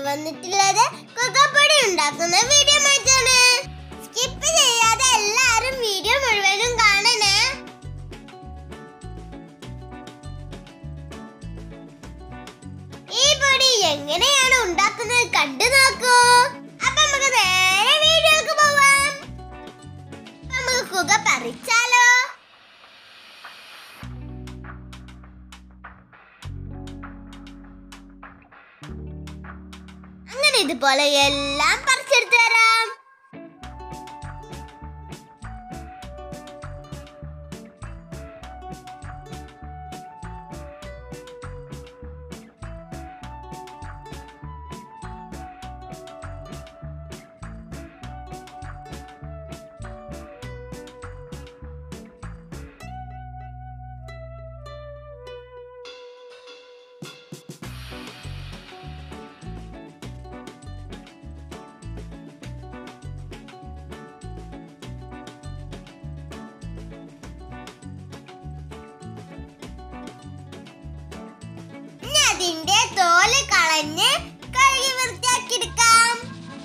വന്നിട്ടുള്ളത് കൊക്കപ്പൊടി ഉണ്ടാക്കുന്ന video മാറ്റാണ് skip ചെയ്യാതെ എല്ലാരും വീഡിയോ മുഴുവനും കാണണേ ഈ പൊടി എങ്ങനെയാണ് ഉണ്ടാക്കുന്നത് കണ്ടു നോക്കൂ അപ്പൊ നമുക്ക് നേരെ വീഡിയോക്ക് പോവാം അപ്പൊ നമുക്ക് കുക പറിച്ചാലോ അങ്ങനെ ഇതുപോലെ എല്ലാം പറിച്ചെടുത്ത് തരാം ഇനി അതിന്റെ തോല് കളഞ്ഞ് കഴുകി വൃത്തിയാക്കി എടുക്കാം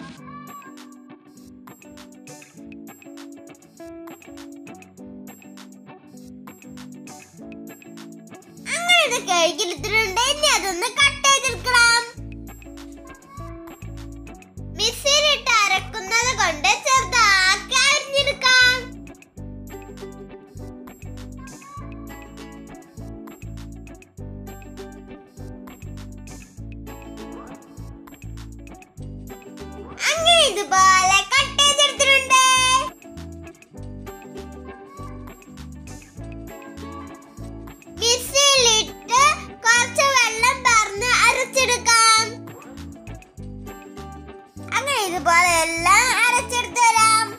അങ്ങനെ ഇത് കഴുകിയെടുത്തിട്ടുണ്ട് ഇനി അതൊന്ന് കട്ട് ചെയ്തെടുക്കണം മിക്സിയിലിട്ട് അരക്കുന്നത് കൊണ്ട് ചെറുതാക്കി അരിഞ്ഞെടുക്കാം അങ്ങനെ ഇതുപോലെ കട്ട് ചെയ്തെടുത്തിട്ടുണ്ട് മിക്സിയിലിട്ട് കുറച്ച് വെള്ളം പറഞ്ഞ് അരച്ചെടുക്കാം അങ്ങനെ ഇതുപോലെ എല്ലാം അരച്ചെടുത്ത് തരാം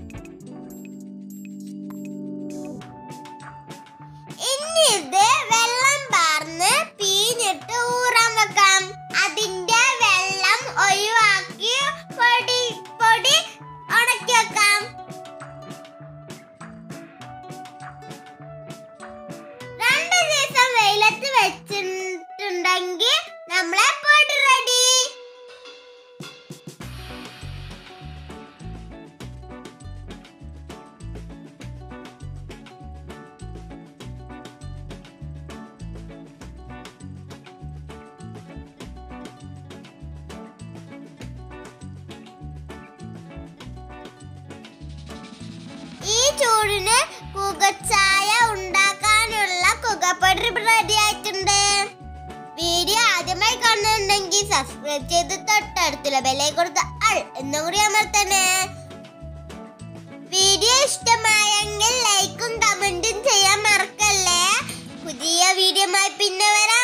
ഇനി ഇത് വെള്ളം പാർന്ന് പീഞ്ഞിട്ട് ഊറാൻ വെക്കാം അതിന്റെ വെള്ളം ഒഴിവാക്കി പൊടി പൊടി ഉണക്കി വെക്കാം രണ്ട് ദിവസം വെയിലത്ത് വെച്ചിട്ടുണ്ടെങ്കിൽ നമ്മളെ പൊടി റെഡി ഈ ചൂടിന് കുകച്ചായ ഉണ്ടാക്കാനുള്ള കുകപ്പൊടി റെഡി ആയിട്ടുണ്ട് വീഡിയോ ആദ്യമായി കാണുന്നുണ്ടെങ്കിൽ സബ്സ്ക്രൈബ് ചെയ്ത് തൊട്ടടുത്തുള്ള ബെല്ലേ കൊടുത്ത് അൾ എന്നും കൂടി അമർത്തണേ വീഡിയോ ഇഷ്ടമായെങ്കിൽ ലൈക്കും കമന്റും ചെയ്യാൻ മറക്കല്ലേ പുതിയ വീഡിയോ പിന്നെ വരാം